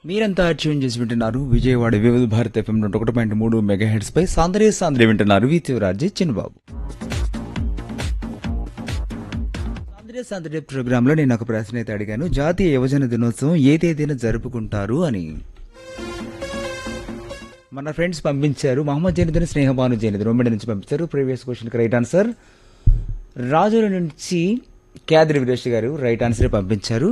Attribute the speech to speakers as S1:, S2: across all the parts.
S1: మీరంతా ట్యూన్ చేసి వింటున్నారు విజయవాడ వివిధ భారత్ ఎఫ్ఎం నూట ఒకటి పాయింట్ మూడు మెగా హెడ్స్ పై సాంద్రే సాంద్రే వింటున్నారు విత్యురాజీ చిన్నబాబు సాంద్రే సాంద్రే ప్రోగ్రామ్ లో నేను ఒక ప్రశ్న అయితే అడిగాను జాతీయ యువజన దినోత్సవం ఏ తేదీన జరుపుకుంటారు అని మన ఫ్రెండ్స్ పంపించారు మహమ్మద్ జైనుద్దీన్ స్నేహబాను జైనుద్దీన్ ఉమ్మడి నుంచి పంపించారు ప్రీవియస్ క్వశ్చన్కి రైట్ ఆన్సర్ రాజుల నుంచి క్యాద్రి వీరేష్ గారు రైట్ ఆన్సర్ పంపించారు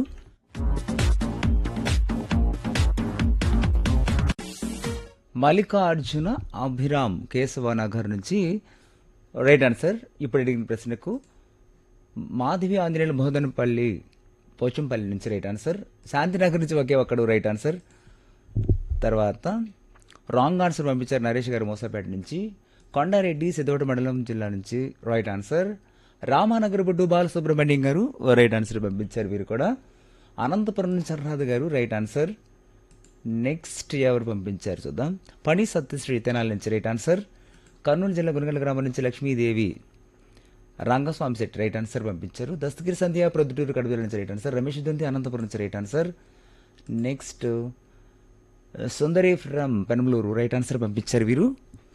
S1: మల్లికార్జున అభిరామ్ కేశవనగర్ నుంచి రైట్ ఆన్సర్ ఇప్పుడు అడిగిన ప్రశ్నకు మాధవి ఆంజనేయులు బోధనపల్లి పోచంపల్లి నుంచి రైట్ ఆన్సర్ శాంతినగర్ నుంచి ఒకే ఒక్కడు రైట్ ఆన్సర్ తర్వాత రాంగ్ ఆన్సర్ పంపించారు నరేష్ గారు మోసాపేట నుంచి కొండారెడ్డి సిద్ధోట మండలం జిల్లా నుంచి right answer Ramanagar Boddu Balasubrahmanyam garu right answer పంపించారు వీరు కూడా అనంతపురం నుంచి సర్రాధ్ గారు రైట్ ఆన్సర్ నెక్స్ట్ ఎవరు పంపించారు చూద్దాం పని సత్యశ్రీ తెనాల నుంచి రైట్ ఆన్సర్ కర్నూలు జిల్లా గునగల గ్రామం నుంచి లక్ష్మీదేవి రంగస్వామి సెట్ రైట్ ఆన్సర్ పంపించారు దస్తగిరి సంధ్య ప్రొద్దుటూరు కడుదల నుంచి రైట్ ఆన్సర్ రమేష్ దుంతి అనంతపురం నుంచి right answer next Sundari from Penamaluru right answer పంపించారు వీరు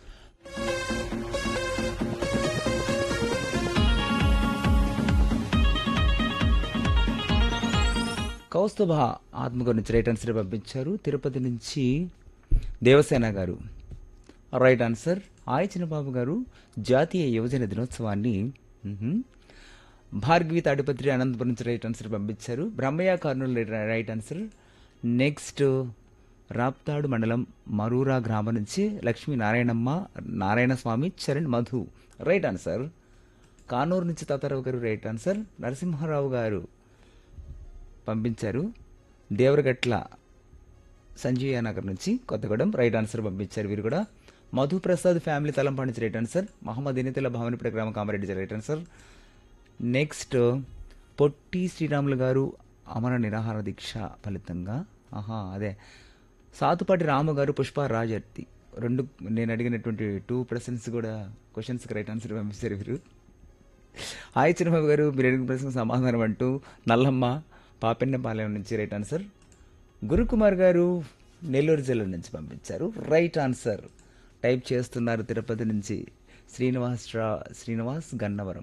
S1: కౌస్తుభ ఆత్మకూరు నుంచి రైట్ ఆన్సర్ పంపించారు తిరుపతి నుంచి దేవసేన గారు రైట్ ఆన్సర్ ఆయ చిన్నబాబు గారు జాతీయ యువజన దినోత్సవాన్ని మ్హూ. భార్గవి తాడిపత్రి అనంతపురం నుంచి రైట్ ఆన్సర్ పంపించారు Brahmaiah Kurnool right answer next Raptadu మండలం మరూరా గ్రామం నుంచి లక్ష్మీ నారాయణమ్మ నారాయణ స్వామి చరణ్ మధు రైట్ ఆన్సర్ కానూరు నుంచి తాతారావు గారు రైట్ ఆన్సర్ నరసింహారావు గారు పంపించారు దేవరగట్ల సంజీయ నగర్ నుంచి కొత్తగూడెం రైట్ ఆన్సర్ పంపించారు వీరు కూడా మధుప్రసాద్ ఫ్యామిలీ తలంపాడు నుంచి రైట్ ఆన్సర్ మహమ్మద్ ఎనితల భవనిపేట గ్రామ Kamareddy right answer next Potti Sriramulu garu అమర నిరాహార దీక్ష ఫలితంగా ఆహా అదే సాతుపాటి రాము గారు పుష్ప రాజర్తి రెండు నేను అడిగినటువంటి టూ ప్రశ్నస్ కూడా క్వశ్చన్స్కి రైట్ ఆన్సర్ పంపించారు వీరు హాయ్ చిరుబాబు గారు మీరు అడిగిన ప్రశ్నకు సమాధానం అంటూ నల్లమ్మ పాపెన్నపాలెం నుంచి రైట్ ఆన్సర్ గురుకుమార్ గారు నెల్లూరు జిల్లా నుంచి పంపించారు రైట్ ఆన్సర్ టైప్ చేస్తున్నారు తిరుపతి నుంచి శ్రీనివాస్ రా శ్రీనివాస్ గన్నవరం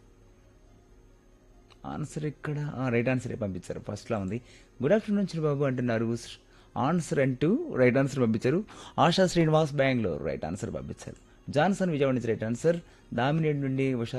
S1: ఆన్సర్ ఇక్కడ రైట్ ఆన్సర్ పంపించారు ఫస్ట్లో ఉంది గుడ్ ఆఫ్టర్నూన్ చిరుబాబు అంటున్నారు ఆన్సర్ అంటూ రైట్ ఆన్సర్ పంపించారు ఆశా శ్రీనివాస్ బెంగళూరు రైట్ ఆన్సర్ పంపించారు జాన్సన్ విజయవాడ నుంచి రైట్ ఆన్సర్ దామినేటి నుండి ఉషా